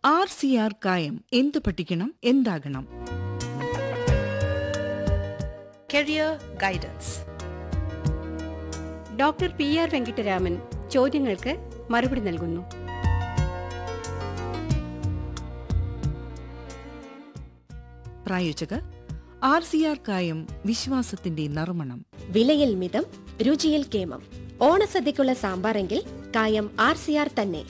R C R കായം എന്തു പഠിക്കണം എന്താകണം Career Guidance. Doctor P R Venkitaraman ചോദ്യങ്ങൾക്ക് മറുപടി നൽകുന്നു പ്രായോജകർ ആർ സി ആർ കായം വിശ്വാസത്തിന്റെ നറുമണം വിലയിൽ മിതം രുചിയിൽ കേമം ഓണസദ്യക്കുള്ള സാമ്പാറെങ്കിൽ കായം ആർ സി ആർ തന്നെ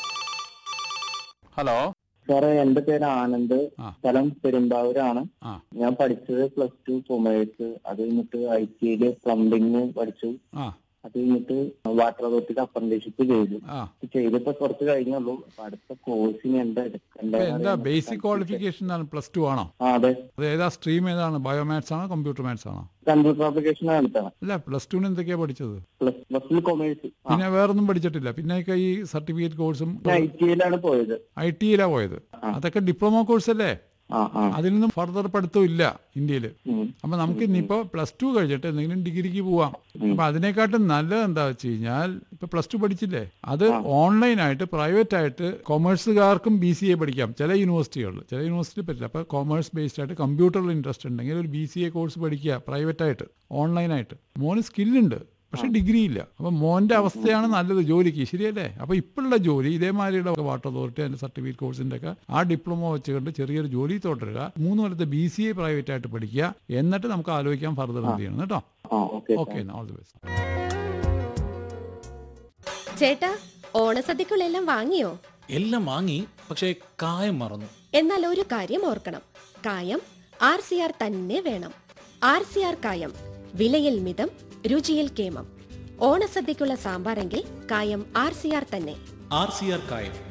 ഹലോ സാറേ എന്റെ പേര് ആനന്ദ് ആ. സ്ഥലം പെരുമ്പാവൂരാണ് ആ ഞാൻ പഠിച്ചത് പ്ലസ് ടു കൊമേഴ്സ് അത് കഴിഞ്ഞിട്ട് ഐ ടിയില് പ്ലംബിംഗ് പഠിച്ചു ആ അത് കഴിഞ്ഞിട്ട് വാട്ടർ അതോറിറ്റിക്ക് അപ്രന്റീഷിപ്പ് ചെയ്തു ആ ചെയ്തിപ്പോ കുറച്ച് കഴിഞ്ഞുള്ളൂ അപ്പൊ അടുത്ത കോഴ്സിന് എന്താ ഇപ്പൊ എടുക്കണ്ടേ എന്താ ബേസിക് ക്വാളിഫിക്കേഷൻ ആണ് പ്ലസ് ടു ആണോ ആ അതെ അത് ഏതാ സ്ട്രീം ഏതാണ് ബയോമാത്സ് ആണോ കമ്പ്യൂട്ടർ മാത്സ് ആണോ കമ്പ്യൂട്ടർ ആപ്ലിക്കേഷൻ എടുത്താണ് അല്ല പ്ലസ് ടുവിന് എന്തൊക്കെയാ പഠിച്ചത് പ്ലസ് പ്ലസ് കൊമേഴ്സ് പിന്നെ വേറൊന്നും പഠിച്ചിട്ടില്ല പിന്നെ ഒക്കെ ഈ സർട്ടിഫിക്കറ്റ് കോഴ്സും ഐ ടിയിലാണ് പോയത് ഐ ടിയിലാ പോയത് അതൊക്കെ ഡിപ്ലോമ കോഴ്സ് അല്ലേ ആ ആ അതിൽ നിന്നും ഫർദർ പഠിത്തം ഇല്ല ഇന്ത്യയിൽ ഉം. അപ്പൊ നമുക്ക് ഇനിയിപ്പോ പ്ലസ് ടു കഴിഞ്ഞിട്ട് എന്തെങ്കിലും ഡിഗ്രിക്ക് പോവാം അപ്പൊ അതിനെക്കാട്ടും നല്ലത് എന്താ വെച്ച് കഴിഞ്ഞാൽ ഇപ്പൊ പ്ലസ് ടു പഠിച്ചില്ലേ അത് ഓൺലൈനായിട്ട് പ്രൈവറ്റ് ആയിട്ട് കൊമേഴ്സുകാർക്കും ബി സി എ പഠിക്കാം ചില യൂണിവേഴ്സിറ്റികളിൽ ചില യൂണിവേഴ്സിറ്റി പറ്റില്ല അപ്പൊ കൊമേഴ്സ് ബേസ്ഡ് ആയിട്ട് കമ്പ്യൂട്ടറിൽ ഇൻട്രസ്റ്റ് ഉണ്ടെങ്കിൽ ഒരു ബി സി എ കോഴ്സ് പഠിക്കുക പ്രൈവറ്റ് ആയിട്ട് ഓൺലൈനായിട്ട് മോന് സ്കില്ലുണ്ട് പക്ഷെ ഡിഗ്രി ഇല്ല അപ്പൊ മോന്റെ അവസ്ഥയാണ് നല്ലത് ജോലിക്ക് ശരിയല്ലേ അപ്പൊ ഇപ്പോഴുള്ള ജോലി ഇതേമാതിരിയുള്ള വാട്ടർ അതോറിറ്റി അതിന്റെ സർട്ടിഫിക്കറ്റ് കോഴ്സിന്റെ ഒക്കെ ആ ഡിപ്ലോമ വെച്ചുകൊണ്ട് ചെറിയൊരു ജോലി തുടരുക മൂന്ന് കൊല്ലത്തെ ബി സി എ പ്രൈവറ്റ് ആയിട്ട് പഠിക്കുക എന്നിട്ട് നമുക്ക് ആലോചിക്കാൻ ഫർദർ എന്ത് ചെയ്യണം കേട്ടോ ആ okay okay all the best ചേട്ടാ ഓണസദ്യക്കുള്ളെല്ലാം വാങ്ങിയോ എല്ലാം വാങ്ങി പക്ഷേ കായം മറന്നു എന്നാൽ ഒരു കാര്യം ഓർക്കണം കായം ആർ സി ആർ തന്നെ വേണം ആർ സി ആർ കായം വിലയിൽ മിതം രുചിയിൽ കേമം ഓണസദ്യക്കുള്ള സാമ്പാറെങ്കിൽ കായം ആർ സി ആർ തന്നെ ആർ സി ആർ കായം